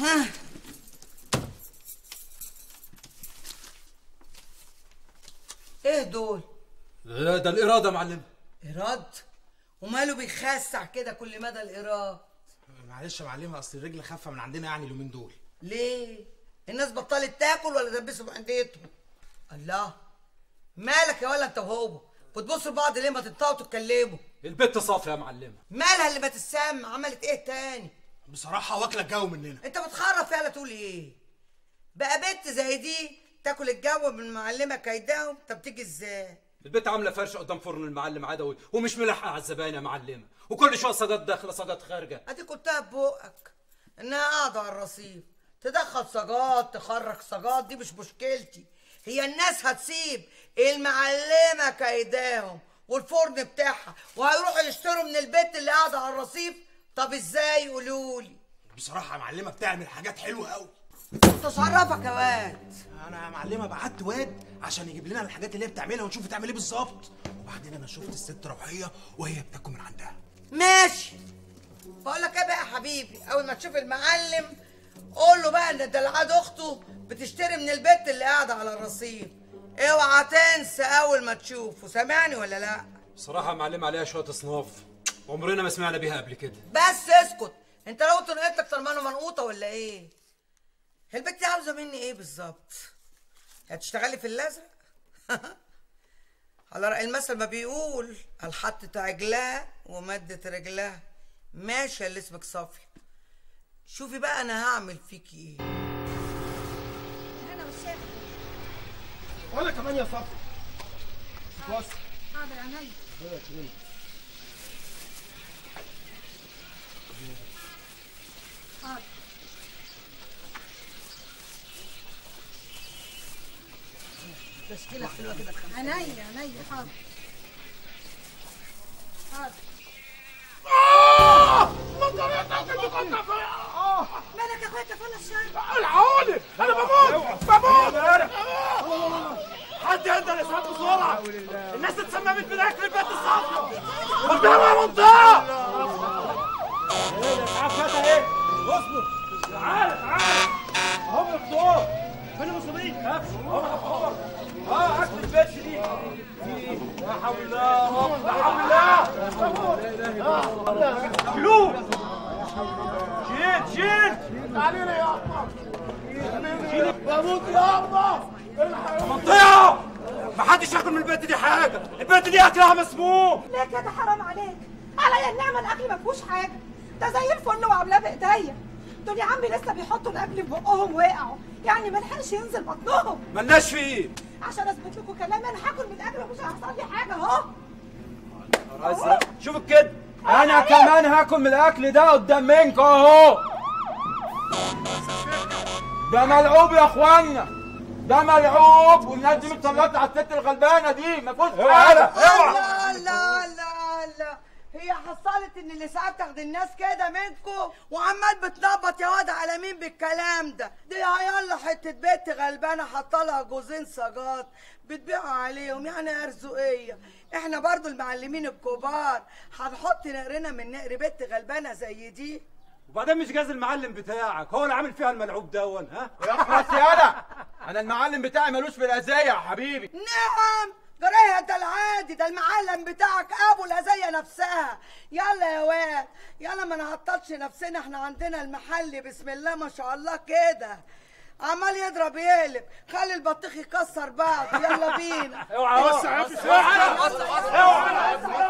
ها ايه دول لا ده الإرادة يا معلم ايراد وماله بيخسع كده كل مدى الايراد معلش يا معلمه اصل الرجل خفه من عندنا يعني اليومين دول ليه الناس بطلت تاكل ولا دبسوا معدتهم الله مالك يا ولا انت وهو بتبصوا لبعض ليه ما تنطقوا تتكلموا البت صافية يا معلمة مالها اللي ما تسمع عملت ايه تاني بصراحه واكله الجو مننا انت بتخرف فيها تقول ايه بقى بنت زي دي تاكل الجو من معلمه كيداهم طب تيجي ازاي البت عاملة فرش قدام فرن المعلم عدوي ومش ملحقة على الزباين يا معلمة وكل شوية صاجات داخلة صاجات خارجة ادي قلتها ببقك انها قاعده على الرصيف تدخل صاجات تخرج صاجات دي مش مشكلتي هي الناس هتسيب المعلمه كيداهم والفرن بتاعها وهيروحوا يشتروا من البيت اللي قاعده على الرصيف طب ازاي قولولي بصراحه يا معلمه بتعمل حاجات حلوه قوي تصرفك يا واد انا يا معلمه بعت واد عشان يجيب لنا الحاجات اللي هي بتعملها ونشوف بتعمل ايه بالظبط وبعدين انا شفت الست روحيه وهي بتاكل من عندها ماشي بقول لك ايه بقى يا حبيبي اول ما تشوف المعلم قول له بقى ان دلعاد اخته بتشتري من البيت اللي قاعده على الرصيف اوعى تنسى اول ما تشوفه سامعني ولا لا بصراحة يا معلمة عليها شوية اصناف عمرنا ما سمعنا بيها قبل كده بس اسكت انت لو تنقلت اكتر منه منقوطه ولا ايه هي البت دي عاوزه مني ايه بالظبط هتشتغلي في الازرق على رأي المثل ما بيقول الحطت عجلها ومدت رجلها ماشي اللي اسمك صافي شوفي بقى انا هعمل فيكي ايه انا والشيخ وانا كمان يا صفي بص حاضر عينيا حاضر تشكيله حلوه كده عينيا عينيا حاضر حاضر مالك يا اخويا كفاله الشر العوني انا بموت بموت حد يقدر يسعد بسرعه الناس اتسممت من اكل البيت الصافيه قدام يا منطقه ايه ده تعال فتى ايه اصبر تعال تعال اهم الدور فين المصابين اهم الدور اه اكل البيت دي لا حول الله يا رب لا حول الله شيلوه شيل شيل علينا يا شيل بموت يا ابا منطقة ما حدش ياكل من البيت دي حاجة البيت دي اكلها مسموم ليه كده حرام عليك عليا النعمه الاكل ما فيهوش حاجه ده زي الفل وعاملاه بايديا دول يا عمي لسه بيحطوا الاكل في بقهم وقعوا يعني ما لحقش ينزل بطنهم ملناش فيه عشان اثبت لكم كلامي انا هاكل من الاكل ومش هيحصل لي حاجه اهو شوف كده انا كمان هاكل من الاكل ده قدام منكم اهو ده ملعوب يا اخوانا ده ملعوب والناس دي متسلطه على الست الغلبانه دي ما فيهوش حاجه الله الله الله الله هي حصلت ان اللي ساعات تاخد الناس كده منكم وعمال بتنبط يا واد على مين بالكلام ده دي يلا حته بنت غلبانه حاطه جوزين سجات بتبيعوا عليهم يعني ارزقيه احنا برضو المعلمين الكبار هنحط نقرنا من نقر بنت غلبانه زي دي وبعدين مش جاز المعلم بتاعك هو اللي عامل فيها الملعوب دون ها اخلص يالا انا المعلم بتاعي ملوش في الاذيه يا حبيبي نعم جرايه ده العادي ده المعلم بتاعك ابو الهزيه نفسها يلا يا واد يلا ما نعطلش نفسنا احنا عندنا المحل بسم الله ما شاء الله كده عمال يضرب يقلب خلي البطيخ يكسر بعض يلا بينا اوعى بس اوعى اوعى